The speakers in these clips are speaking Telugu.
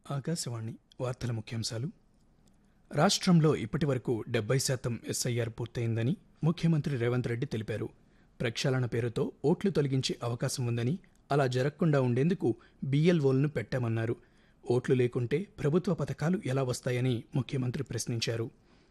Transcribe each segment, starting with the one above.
ఆకాశవాణి వార్తల ముఖ్యాంశాలు రాష్ట్రంలో ఇప్పటి వరకు డెబ్బై శాతం ఎస్ఐఆర్ పూర్తయిందని ముఖ్యమంత్రి రేవంత్ రెడ్డి తెలిపారు ప్రక్షాళన పేరుతో ఓట్లు తొలగించే అవకాశం ఉందని అలా జరగకుండా ఉండేందుకు బీఎల్ఓలను పెట్టామన్నారు ఓట్లు లేకుంటే ప్రభుత్వ పథకాలు ఎలా వస్తాయని ముఖ్యమంత్రి ప్రశ్నించారు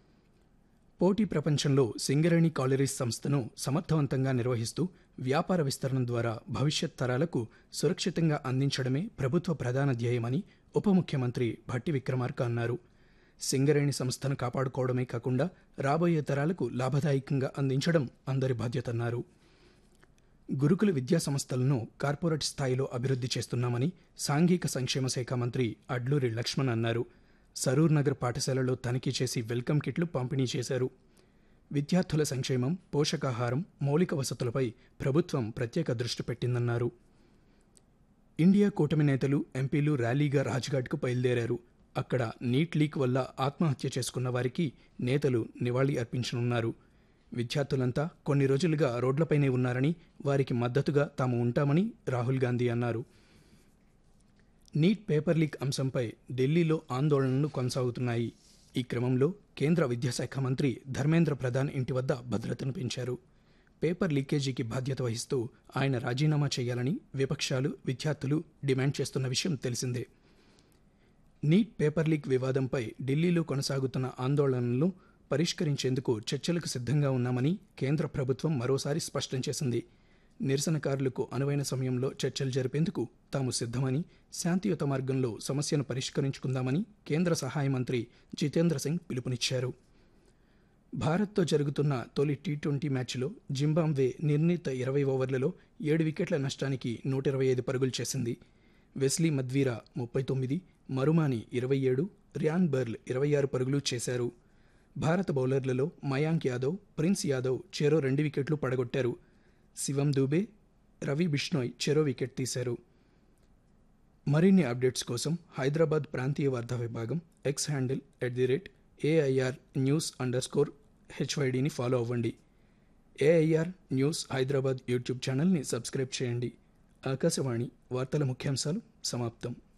పోటీ ప్రపంచంలో సింగరేణి కాలరీస్ సంస్థను సమర్థవంతంగా నిర్వహిస్తూ వ్యాపార విస్తరణ ద్వారా భవిష్యత్ తరాలకు సురక్షితంగా అందించడమే ప్రభుత్వ ప్రధాన ధ్యేయమని ఉప ముఖ్యమంత్రి భట్టి విక్రమార్క అన్నారు సింగరేణి సంస్థను కాపాడుకోవడమే కాకుండా రాబోయే తరాలకు లాభదాయకంగా అందించడం అందరి బాధ్యతన్నారు గురుకుల విద్యా సంస్థలను కార్పొరేట్ స్థాయిలో అభివృద్ధి చేస్తున్నామని సాంఘిక సంక్షేమ శాఖ మంత్రి అడ్లూరి లక్ష్మణ్ అన్నారు సరూర్ నగర్ పాఠశాలలో తనిఖీ చేసి వెల్కమ్ కిట్లు పంపిణీ చేశారు విద్యార్థుల సంక్షేమం పోషకాహారం మౌలిక వసతులపై ప్రభుత్వం ప్రత్యేక దృష్టి పెట్టిందన్నారు ఇండియా కూటమి నేతలు ఎంపీలు ర్యాలీగా రాజ్ఘాట్కు బయలుదేరారు అక్కడ నీట్ లీక్ వల్ల ఆత్మహత్య చేసుకున్న వారికి నేతలు నివాళి అర్పించనున్నారు విద్యార్థులంతా కొన్ని రోజులుగా రోడ్లపైనే ఉన్నారని వారికి మద్దతుగా తాము ఉంటామని రాహుల్ గాంధీ అన్నారు నీట్ పేపర్ లీక్ అంశంపై ఢిల్లీలో ఆందోళనలు కొనసాగుతున్నాయి ఈ క్రమంలో కేంద్ర విద్యాశాఖ మంత్రి ధర్మేంద్ర ప్రధాన్ ఇంటి వద్ద భద్రతను పెంచారు పేపర్ లీకేజీకి బాధ్యత వహిస్తూ ఆయన రాజీనామా చేయాలని విపక్షాలు విద్యార్థులు డిమాండ్ చేస్తున్న విషయం తెలిసిందే నీట్ పేపర్ లీక్ వివాదంపై ఢిల్లీలో కొనసాగుతున్న ఆందోళనలను పరిష్కరించేందుకు చర్చలకు సిద్ధంగా ఉన్నామని కేంద్ర ప్రభుత్వం మరోసారి స్పష్టం చేసింది నిరసనకారులకు అనువైన సమయంలో చర్చలు జరిపేందుకు తాము సిద్ధమని శాంతియుత మార్గంలో సమస్యను పరిష్కరించుకుందామని కేంద్ర సహాయ మంత్రి జితేంద్ర సింగ్ పిలుపునిచ్చారు భారత్తో జరుగుతున్న తొలి టీ ట్వంటీ మ్యాచ్లో జింబాబ్వే నిర్ణీత ఇరవై ఓవర్లలో ఏడు వికెట్ల నష్టానికి నూట ఇరవై ఐదు పరుగులు చేసింది వెస్లీ మద్వీరా ముప్పై తొమ్మిది మరుమాని ఇరవై ఏడు రియాన్ బర్ల్ ఇరవై ఆరు పరుగులు చేశారు భారత బౌలర్లలో మయాంక్ యాదవ్ ప్రిన్స్ యాదవ్ చెరో రెండు వికెట్లు పడగొట్టారు శివం దూబే రవి బిష్నోయ్ చెరో వికెట్ తీశారు మరిన్ని అప్డేట్స్ కోసం హైదరాబాద్ ప్రాంతీయ వార్తా విభాగం X handle at the rate AIR news underscore స్కోర్ హెచ్వైడిని ఫాలో అవ్వండి ఏఐఆర్ న్యూస్ హైదరాబాద్ యూట్యూబ్ ఛానల్ని సబ్స్క్రైబ్ చేయండి ఆకాశవాణి వార్తల ముఖ్యాంశాలు సమాప్తం